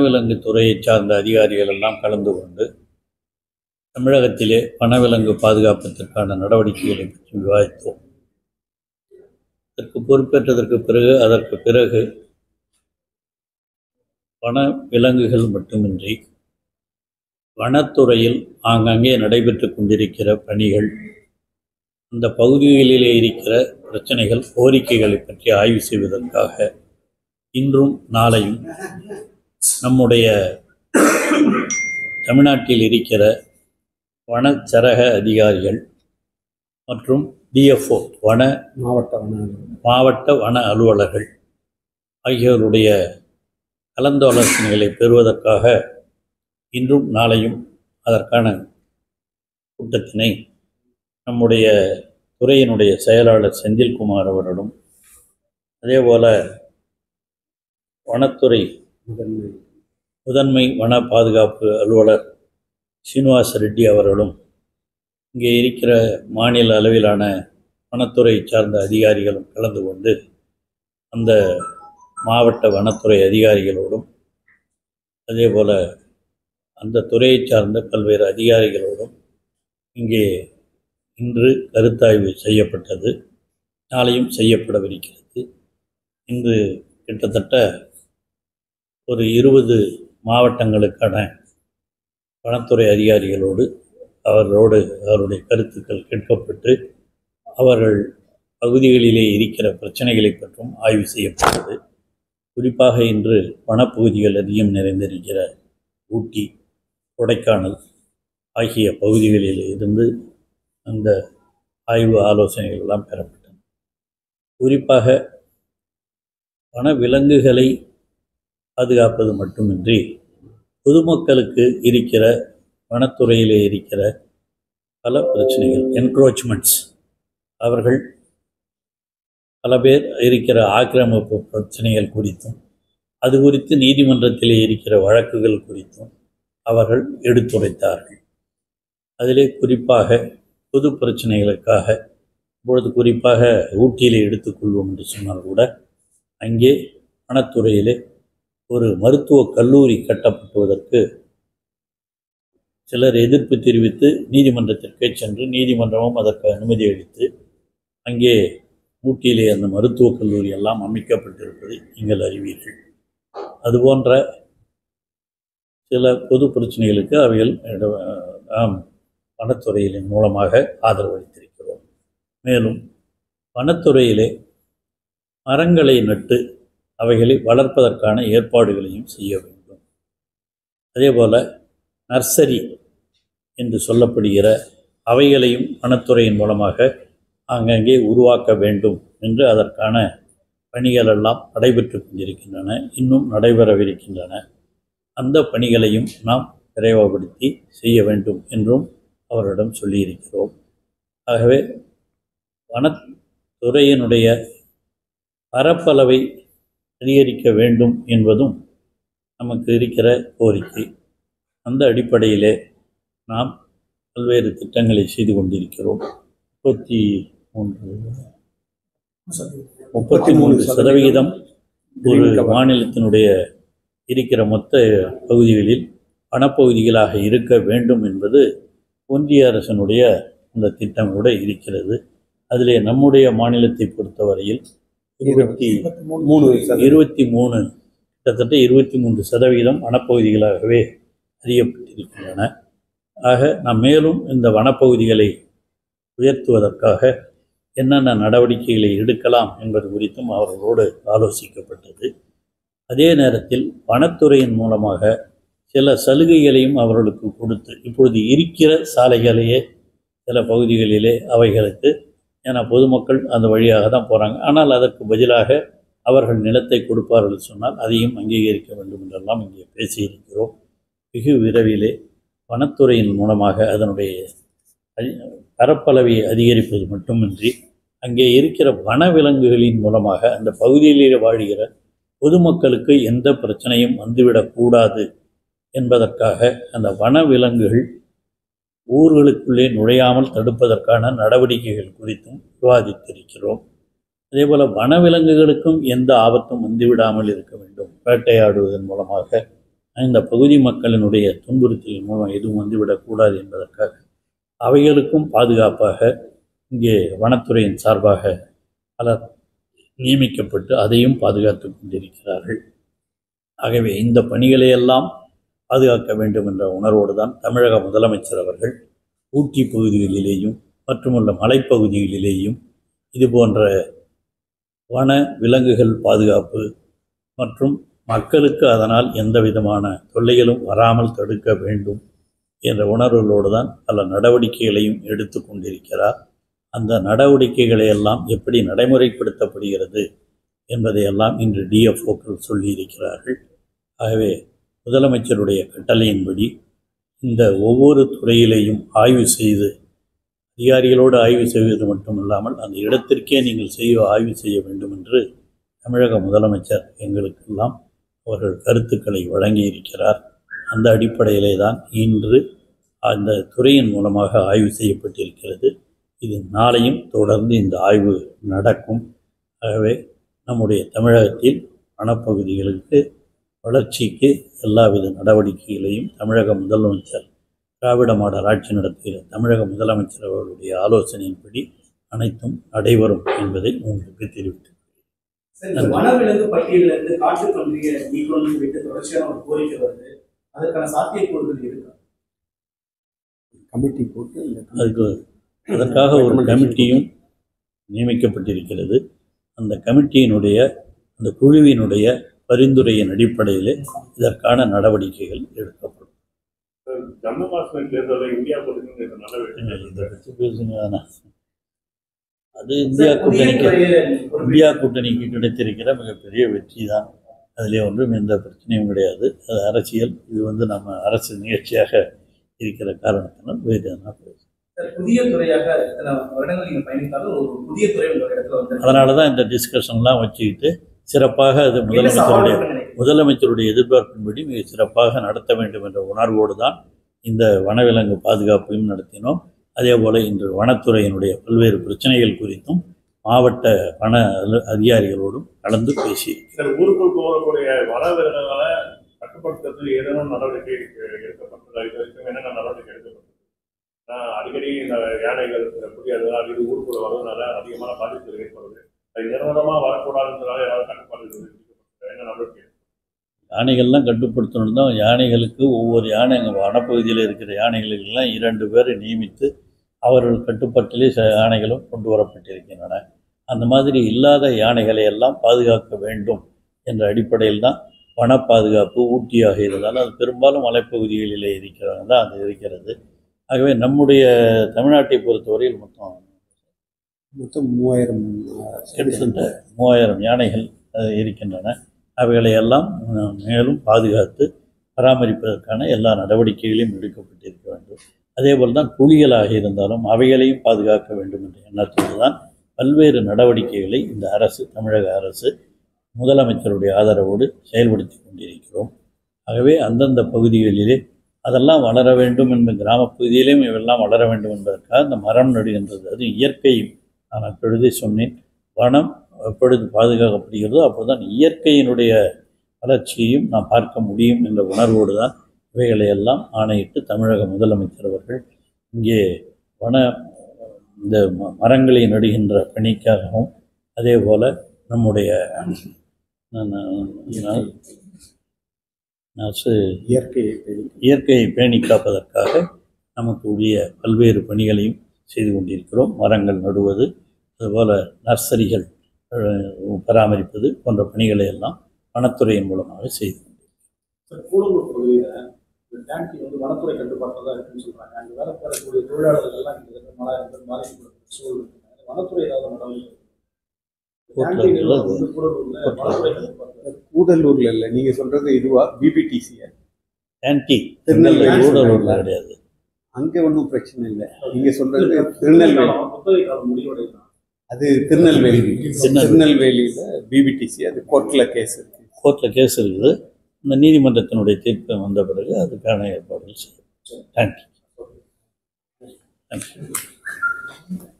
வனவிலங்கு துறையைச் சார்ந்த அதிகாரிகள் எல்லாம் கலந்து கொண்டு தமிழகத்திலே வனவிலங்கு பாதுகாப்பதற்கான நடவடிக்கைகளை பற்றி விவாதித்தோம் இதற்கு பொறுப்பேற்றதற்கு பிறகு அதற்கு பிறகு வன விலங்குகள் மட்டுமின்றி வனத்துறையில் ஆங்காங்கே நடைபெற்று கொண்டிருக்கிற பணிகள் அந்த பகுதிகளிலே இருக்கிற பிரச்சனைகள் கோரிக்கைகளை பற்றி ஆய்வு செய்வதற்காக இன்றும் நாளையும் நம்முடைய தமிழ்நாட்டில் இருக்கிற வனச்சரக அதிகாரிகள் மற்றும் டிஎஃப்ஓ வன மாவட்ட வன மாவட்ட வன அலுவலர்கள் ஆகியோருடைய கலந்தாலோசனைகளை பெறுவதற்காக இன்றும் நாளையும் அதற்கான கூட்டத்தினை நம்முடைய துறையினுடைய செயலாளர் செந்தில்குமார் அவர்களும் அதேபோல வனத்துறை முதன்மை முதன்மை வன பாதுகாப்பு அலுவலர் சீனிவாச ரெட்டி அவர்களும் இங்கே இருக்கிற மாநில அளவிலான வனத்துறை சார்ந்த அதிகாரிகளும் கலந்து கொண்டு அந்த மாவட்ட வனத்துறை அதிகாரிகளோடும் அதேபோல அந்த துறையை சார்ந்த பல்வேறு அதிகாரிகளோடும் இங்கே இன்று கருத்தாய்வு செய்யப்பட்டது நாளையும் செய்யப்படவிருக்கிறது இன்று கிட்டத்தட்ட ஒரு இருபது மாவட்டங்களுக்கான வனத்துறை அதிகாரிகளோடு அவர்களோடு அவருடைய கருத்துக்கள் கேட்கப்பட்டு அவர்கள் பகுதிகளிலே இருக்கிற பிரச்சனைகளை பற்றும் ஆய்வு செய்யப்பட்டது குறிப்பாக இன்று வனப்பகுதிகள் அதிகம் நிறைந்திருக்கிற ஊட்டி கொடைக்கானல் ஆகிய பகுதிகளில் இருந்து அந்த ஆய்வு ஆலோசனைகள் எல்லாம் பெறப்பட்டன குறிப்பாக வனவிலங்குகளை பாதுகாப்பது மட்டுமின்றி பொதுமக்களுக்கு இருக்கிற வனத்துறையிலே இருக்கிற பல பிரச்சனைகள் என்க்ரோச்மெண்ட்ஸ் அவர்கள் பல பேர் இருக்கிற ஆக்கிரமிப்பு பிரச்சனைகள் குறித்தும் அது குறித்து நீதிமன்றத்திலே இருக்கிற வழக்குகள் குறித்தும் அவர்கள் எடுத்துரைத்தார்கள் அதிலே குறிப்பாக பொது பிரச்சனைகளுக்காக இப்பொழுது குறிப்பாக ஊட்டியிலே எடுத்துக்கொள்வோம் என்று சொன்னால் கூட அங்கே வனத்துறையிலே ஒரு மருத்துவக் கல்லூரி கட்டப்பட்டுவதற்கு சிலர் எதிர்ப்பு தெரிவித்து நீதிமன்றத்திற்கே சென்று நீதிமன்றமும் அதற்கு அனுமதி அளித்து அங்கே ஊட்டியிலே அந்த மருத்துவக் கல்லூரி எல்லாம் அமைக்கப்பட்டிருப்பதை நீங்கள் அறிவீர்கள் அதுபோன்ற சில பொது பிரச்சனைகளுக்கு அவைகள் இட- நாம் வனத்துறையின் மூலமாக ஆதரவு அளித்திருக்கிறோம் மேலும் வனத்துறையிலே மரங்களை நட்டு அவைகளை வளர்ப்பதற்கான ஏற்பாடுகளையும் செய்ய வேண்டும் அதேபோல் நர்சரி என்று சொல்லப்படுகிற அவைகளையும் வனத்துறையின் மூலமாக அங்கங்கே உருவாக்க வேண்டும் என்று அதற்கான பணிகள் எல்லாம் நடைபெற்று கொண்டிருக்கின்றன இன்னும் நடைபெறவிருக்கின்றன அந்த பணிகளையும் நாம் விரைவுபடுத்தி செய்ய வேண்டும் என்றும் அவரிடம் சொல்லியிருக்கிறோம் ஆகவே வனத்துறையினுடைய பரப்பளவை அதிகரிக்க வேண்டும் என்பதும் நமக்கு இருக்கிற கோரிக்கை அந்த அடிப்படையிலே நாம் பல்வேறு திட்டங்களை செய்து கொண்டிருக்கிறோம் முப்பத்தி மூன்று முப்பத்தி மூன்று சதவிகிதம் ஒரு மாநிலத்தினுடைய இருக்கிற மொத்த பகுதிகளில் வனப்பகுதிகளாக இருக்க வேண்டும் என்பது ஒன்றிய அரசனுடைய அந்த திட்டம் கூட இருக்கிறது அதிலே நம்முடைய மாநிலத்தை பொறுத்தவரையில் இருபத்தி மூணு இருபத்தி மூணு கிட்டத்தட்ட இருபத்தி மூன்று சதவிகிதம் வனப்பகுதிகளாகவே அறியப்பட்டிருக்கின்றன ஆக நாம் மேலும் இந்த வனப்பகுதிகளை உயர்த்துவதற்காக என்னென்ன நடவடிக்கைகளை எடுக்கலாம் என்பது குறித்தும் அவர்களோடு ஆலோசிக்கப்பட்டது அதே நேரத்தில் வனத்துறையின் மூலமாக சில சலுகைகளையும் அவர்களுக்கு கொடுத்து இப்பொழுது இருக்கிற சாலைகளையே சில பகுதிகளிலே அவைகளுக்கு ஏன்னா பொதுமக்கள் அந்த வழியாக தான் போகிறாங்க ஆனால் அதற்கு பதிலாக அவர்கள் நிலத்தை கொடுப்பார்கள் சொன்னால் அதையும் அங்கீகரிக்க வேண்டும் என்றெல்லாம் இங்கே பேசியிருக்கிறோம் வெகு விரைவிலே வனத்துறையின் மூலமாக அதனுடைய அதி- பரப்பளவை அதிகரிப்பது மட்டுமின்றி அங்கே இருக்கிற வனவிலங்குகளின் மூலமாக அந்த பகுதியிலே வாழ்கிற பொதுமக்களுக்கு எந்த பிரச்சனையும் வந்துவிடக்கூடாது என்பதற்காக அந்த வனவிலங்குகள் ஊர்களுக்குள்ளே நுழையாமல் தடுப்பதற்கான நடவடிக்கைகள் குறித்தும் விவாதித்திருக்கிறோம் அதேபோல் வனவிலங்குகளுக்கும் எந்த ஆபத்தும் வந்துவிடாமல் இருக்க வேண்டும் வேட்டையாடுவதன் மூலமாக இந்த பகுதி மக்களினுடைய துன்புறுத்தலின் மூலம் எதுவும் வந்துவிடக்கூடாது என்பதற்காக அவைகளுக்கும் பாதுகாப்பாக இங்கே வனத்துறையின் சார்பாக பலர் நியமிக்கப்பட்டு அதையும் பாதுகாத்து கொண்டிருக்கிறார்கள் ஆகவே இந்த பணிகளை எல்லாம் பாதுகாக்க வேண்டும் என்ற உணர்வோடு தான் தமிழக முதலமைச்சர் அவர்கள் ஊட்டி பகுதிகளிலேயும் மற்றுமுள்ள மலைப்பகுதிகளிலேயும் இது போன்ற வன விலங்குகள் பாதுகாப்பு மற்றும் மக்களுக்கு அதனால் எந்த விதமான தொல்லைகளும் வராமல் தடுக்க வேண்டும் என்ற உணர்வுகளோடு தான் பல நடவடிக்கைகளையும் எடுத்து கொண்டிருக்கிறார் அந்த நடவடிக்கைகளை எல்லாம் எப்படி நடைமுறைப்படுத்தப்படுகிறது என்பதையெல்லாம் இன்று டிஎஃப்ஓக்கள் சொல்லியிருக்கிறார்கள் ஆகவே முதலமைச்சருடைய கட்டளையின்படி இந்த ஒவ்வொரு துறையிலையும் ஆய்வு செய்து அதிகாரிகளோடு ஆய்வு செய்வது மட்டுமல்லாமல் அந்த இடத்திற்கே நீங்கள் செய்ய ஆய்வு செய்ய வேண்டும் என்று தமிழக முதலமைச்சர் எங்களுக்கெல்லாம் அவர்கள் கருத்துக்களை வழங்கியிருக்கிறார் அந்த அடிப்படையிலே தான் இன்று அந்த துறையின் மூலமாக ஆய்வு செய்யப்பட்டிருக்கிறது இது நாளையும் தொடர்ந்து இந்த ஆய்வு நடக்கும் ஆகவே நம்முடைய தமிழகத்தில் வனப்பகுதிகளுக்கு வளர்ச்சிக்கு எல்லாவித நடவடிக்கைகளையும் தமிழக முதலமைச்சர் திராவிட மாடல் ஆட்சி நடத்துகிற தமிழக முதலமைச்சர் அவர்களுடைய ஆலோசனையின்படி அனைத்தும் நடைபெறும் என்பதை உங்களுக்கு தெரிவித்து சார், இந்த வனவிலங்கு பட்டியலில் இருந்து காட்டுப்பன்றியை நீக்கணும்னு சொல்லிட்டு தொடர்ச்சியான ஒரு கோரிக்கை வருது அதற்கான சாத்தியக்கூறுகள் இருக்கா கமிட்டி போட்டு இந்த அதுக்கு அதற்காக ஒரு கமிட்டியும் நியமிக்கப்பட்டிருக்கிறது அந்த கமிட்டியினுடைய அந்த குழுவினுடைய பரிந்துரையின் அடிப்படையில் இதற்கான நடவடிக்கைகள் எடுக்கப்படும் ஜம்மு காஷ்மீர் தேர்தலில் இந்தியா பொறுத்து நல்ல வெற்றி இதை பற்றி பேசுங்க வேணாம். அது இந்தியா சார், புதிய கூட்டணிக்கு துறையில ஒரு இந்தியா கூட்டணிக்கு கிடைத்திருக்கிற மிகப்பெரிய வெற்றி தான் அதிலே ஒன்றும் எந்த பிரச்சனையும் கிடையாது அது அரசியல் இது வந்து நம்ம அரசு நிகழ்ச்சியாக இருக்கிற காரணத்தினால் வேறு எதனா பேச சார், புதிய துறையாக இத்தனை வருடங்கள் நீங்க பயணித்தாலும் ஒரு புதிய துறை உங்க இடத்துல வந்து அதனால தான் இந்த டிஸ்கஷன்லாம் வச்சுக்கிட்டு சிறப்பாக அது என்ன முதலமைச்சருடைய சவால் இருக்குன்னு நினைக்கிறீங்க? முதலமைச்சருடைய எதிர்பார்ப்பின்படி மிக சிறப்பாக நடத்த வேண்டும் என்ற உணர்வோடு தான் இந்த வனவிலங்கு பாதுகாப்பையும் நடத்தினோம் அதே போல் இன்று வனத்துறையினுடைய பல்வேறு பிரச்சனைகள் குறித்தும் மாவட்ட வன அலு- அதிகாரிகளோடும் கலந்து பேசி சார் ஊருக்குள் போகக்கூடிய வனவிலங்குகளை கட்டுப்படுத்துறதுக்கு ஏதேனும் நடவடிக்கை எ- எடுக்கப்பட்டதா இது வரைக்கும் என்னென்ன நடவடிக்கை எடுக்கப்பட்டது நான் அடிக்கடி இந்த யானைகள் இந்த புதிய இது ஊருக்குள்ள வர்றதுனால அதிகமான பாதிப்புகள் ஏற்படுது அது நிரந்தரமாக வரக்கூடாதுன்றதால ஏதாவது கட்டுப்பாடு விதிக்கப்பட்டதா? என்ன நடவடிக்கை யானைகள்லாம் கட்டுப்படுத்தணும் தான் யானைகளுக்கு ஒவ்வொரு யானை அங்கே வனப்பகுதியில் இருக்கிற யானைகளுக்கெல்லாம் இரண்டு பேரை நியமித்து அவர்கள் கட்டுப்பாட்டிலே சில யானைகளும் கொண்டு வரப்பட்டிருக்கின்றன அந்த மாதிரி இல்லாத யானைகளை எல்லாம் பாதுகாக்க வேண்டும் என்ற அடிப்படையில் தான் வன பாதுகாப்பு ஊட்டியாக இருந்தாலும் அது பெரும்பாலும் மலைப்பகுதிகளிலே இருக்கிறவங்க தான் அது இருக்கிறது ஆகவே நம்முடைய தமிழ்நாட்டை பொறுத்தவரையில் மொத்தம் மொத்தம் மூவாயிரம் கிட்டத்தட்ட மூவாயிரம் யானைகள் அஹ், இருக்கின்றன அவைகளை எல்லாம் அஹ், மேலும் பாதுகாத்து பராமரிப்பதற்கான எல்லா நடவடிக்கைகளையும் எடுக்கப்பட்டிருக்க வேண்டும் அதேபோல் தான் புலிகளாக இருந்தாலும் அவைகளையும் பாதுகாக்க வேண்டும் என்ற எண்ணத்தோடு தான் பல்வேறு நடவடிக்கைகளை இந்த அரசு தமிழக அரசு முதலமைச்சருடைய ஆதரவோடு செயல்படுத்தி கொண்டிருக்கிறோம் ஆகவே அந்தந்த பகுதிகளிலே அதெல்லாம் வளர வேண்டும் என்ப கிராமப் பகுதியிலேயும் இவெல்லாம் வளர வேண்டும் என்பதற்காக இந்த மரம் நடுகின்றது அது இயற்கையும் நான் அப்பொழுதே சொன்னேன் வனம் எப்பொழுது பாதுகாக்கப்படுகிறதோ அப்போதுதான் இயற்கையினுடைய வளர்ச்சியையும் நாம் பார்க்க முடியும் என்ற உணர்வோடு தான் இவைகளை எல்லாம் ஆணையிட்டு தமிழக முதலமைச்சர் அவர்கள் இங்கே வன இந்த ம- மரங்களை நடுகின்ற பணிக்காகவும் அதே போல் நம்முடைய ந- ந- ந- நர்ஸு இயற்கையை பேணி இயற்கையை பேணி காப்பதற்காக நமக்கு உரிய பல்வேறு பணிகளையும் செய்து கொண்டிருக்கிறோம் மரங்கள் நடுவது அதுபோல் நர்சரிகள் அஹ், பராமரிப்பது போன்ற பணிகளை எல்லாம் வனத்துறையின் மூலமாக செய்து சார், கூடலூர் பகுதியில இந்த டேங்கி வந்து வனத்துறை கட்டுப்பாட்டில் தான் இருக்குன்னு சொல்றாங்க அங்க வேலை பெறக்கூடிய தொழிலாளர்கள் எல்லாம் கிட்டத்தட்ட நாலாயிரம் பேர் பாதிக்கப்பட்ட சூழல் இருக்கு வனத்துறை ஏதாவது நடவடிக்கை கோட்ல டேங்கி இருக்குல்ல நிர்வாகம் வந்து கூடலூர்ல வனத்துறை கட்டுப்பாட்டில் கூடலூர்ல இல்லை நீங்க சொல்றது இதுவா பிபிடிசியா ஆன்டி திருநெல்வேலி ஊடலூரில் கிடையாது அங்க ஒன்றும் பிரச்சனை இல்லை நீங்க சொல்றது திருநெல்வேலி புத்தகை காலம் முடிவடைதான் அது திருநெல்வேலி திருநெல்வேலி. திருநெல்வேலியில பிபிடிசி அது கோர்ட்ல கேஸ் இருக்கு கோர்ட்டில் கேஸ் இருக்குது இந்த நீதிமன்றத்தினுடைய தீர்ப்பு வந்த பிறகு அதுக்கான ஏற்பாடுகள் செய்யும் தேங்க்யூ தேங்க்யூ